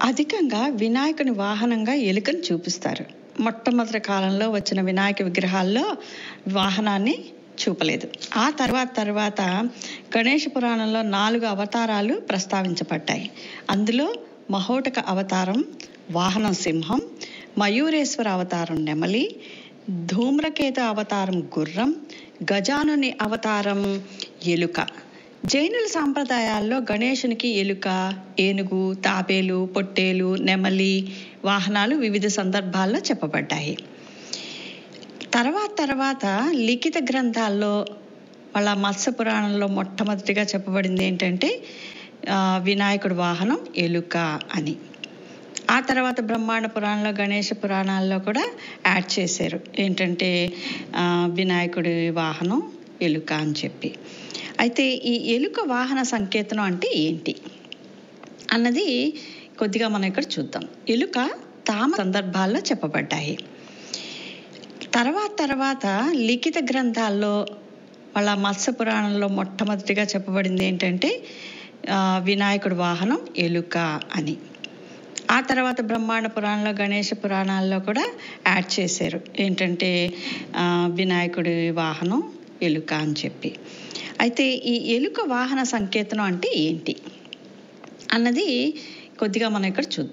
అధికంగా వినాయకుని వాహనంగా ఎలుకను చూపిస్తారు మొట్టమొదటి కాలంలో వచ్చిన వినాయక విగ్రహాల్లో వాహనాన్ని చూపలేదు ఆ తర్వాత తర్వాత గణేష పురాణంలో నాలుగు అవతారాలు ప్రస్తావించబడ్డాయి అందులో మహోటక అవతారం వాహనం సింహం మయూరేశ్వర అవతారం నెమలి ధూమ్రకేత అవతారం గుర్రం గజానుని అవతారం ఎలుక జైనుల సాంప్రదాయాల్లో గణేశునికి ఎలుక ఏనుగు తాబేలు పొట్టేలు నెమలి వాహనాలు వివిధ సందర్భాల్లో చెప్పబడ్డాయి తర్వాత తర్వాత లిఖిత గ్రంథాల్లో వాళ్ళ మత్స్య పురాణంలో మొట్టమొదటిగా చెప్పబడింది ఏంటంటే ఆ, వినాయకుడి వాహనం ఎలుక అని ఆ తర్వాత బ్రహ్మాండ పురాణంలో గణేష పురాణాల్లో కూడా యాడ్ చేశారు ఏంటంటే ఆ, వినాయకుడి వాహనం ఎలుక అని చెప్పి అయితే ఈ ఎలుక వాహన సంకేతనం అంటే ఏంటి అన్నది కొద్దిగా మనం ఇక్కడ చూద్దాం ఎలుక తామ సందర్భాల్లో చెప్పబడ్డాయి తర్వాత తర్వాత లిఖిత గ్రంథాల్లో వాళ్ళ మత్స్య పురాణంలో మొట్టమొదటిగా చెప్పబడింది ఏంటంటే ఆ, వినాయకుడి వాహనం ఎలుక అని ఆ తర్వాత బ్రహ్మాండ పురాణంలో గణేష పురాణాల్లో కూడా యాడ్ చేశారు ఏంటంటే ఆ, వినాయకుడి వాహనం ఎలుక అని చెప్పి అయితే ఈ ఎలుక వాహన సంకేతనం అంటే ఏంటి అన్నది కొద్దిగా మనం ఇక్కడ చూద్దాం